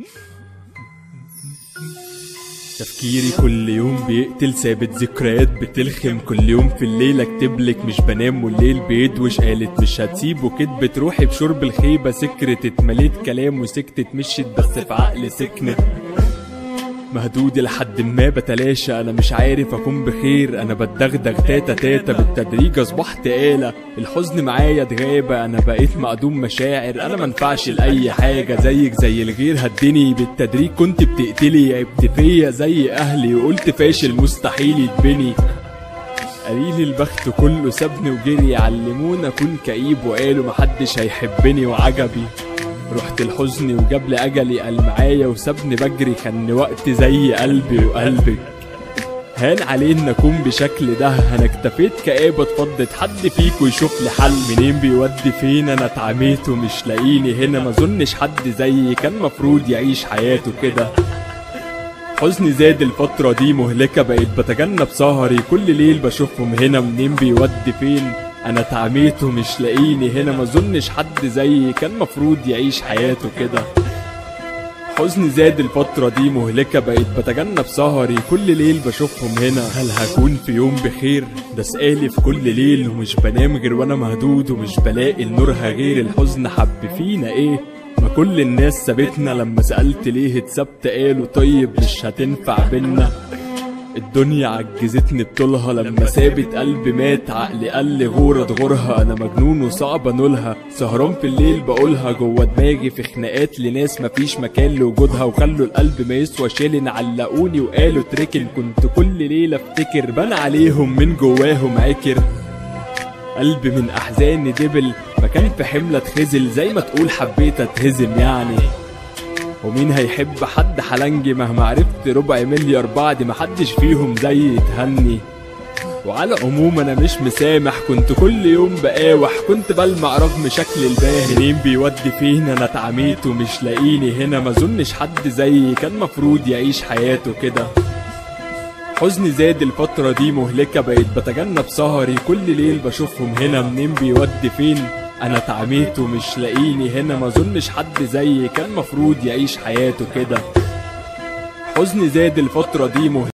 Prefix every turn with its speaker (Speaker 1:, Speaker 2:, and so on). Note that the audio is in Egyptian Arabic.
Speaker 1: تفكيري كل يوم بيقتل ثابت ذكريات بتلخم كل يوم في الليل اكتبلك مش بنام والليل بيدوش قالت مش هتسيب وكدبت روحي بشرب الخيبة سكرت اتمليت كلام وسكتت مشيت بس في عقل سكنت مهدود لحد ما بتلاشى انا مش عارف اكون بخير انا بتدغدغ تاتا تاتا بالتدريج اصبحت آلة الحزن معايا اتغابة انا بقيت مقدوم مشاعر انا منفعش لاي حاجة زيك زي الغير هدني بالتدريج كنت بتقتلي عبت فيا زي اهلي وقلت فاشل مستحيل يتبني قليل البخت كله سابني وجري علمونا اكون كئيب وقالوا محدش هيحبني وعجبي رحت الحزن وجاب لي اجلي قال معايا وسابني بجري كان وقت زي قلبي وقلبك هان علينا اكون بشكل ده انا اكتفيت كآبة اتفضت حد فيكو يشوف لي حل منين بيودي فين انا اتعميت ومش لاقيني هنا ما اظنش حد زيي كان مفروض يعيش حياته كده حزني زاد الفترة دي مهلكة بقيت بتجنب سهري كل ليل بشوفهم هنا منين بيودي فين انا اتعميت ومش لاقيني هنا ما اظنش حد زيي كان مفروض يعيش حياته كده حزني زاد الفترة دي مهلكة بقيت بتجنب سهري كل ليل بشوفهم هنا هل هكون في يوم بخير ده سؤالي في كل ليل ومش بنام غير وانا مهدود ومش بلاقي النورها غير الحزن حب فينا ايه ما كل الناس سابتنا لما سألت ليه اتسبت قالوا طيب مش هتنفع بينا الدنيا عجزتني بطولها لما سابت قلبي مات عقلي قل غورة غورها انا مجنون وصعب انولها سهران في الليل بقولها جوه دماغي في خناقات لناس مفيش مكان لوجودها وخلوا القلب ما يسوى شيلن علقوني وقالوا تركن كنت كل ليلة افتكر بان عليهم من جواهم عكر قلبي من احزاني دبل مكان في حملة اتخزل زي ما تقول حبيت اتهزم يعني ومين هيحب حد حلنجي مهما عرفت ربع مليار بعد ما حدش فيهم زي يتهني وعلى عموم انا مش مسامح كنت كل يوم بقاوح كنت بلمع رغم شكل الباهي منين بيودي فين انا اتعميت ومش لاقيني هنا ما اظنش حد زيي كان مفروض يعيش حياته كده حزني زاد الفترة دي مهلكة بقيت بتجنب سهري كل ليل بشوفهم هنا منين بيودي فين انا اتعميت ومش لاقيني هنا ما اظنش حد زيي كان مفروض يعيش حياته كده حزني زاد الفترة دي مهلكة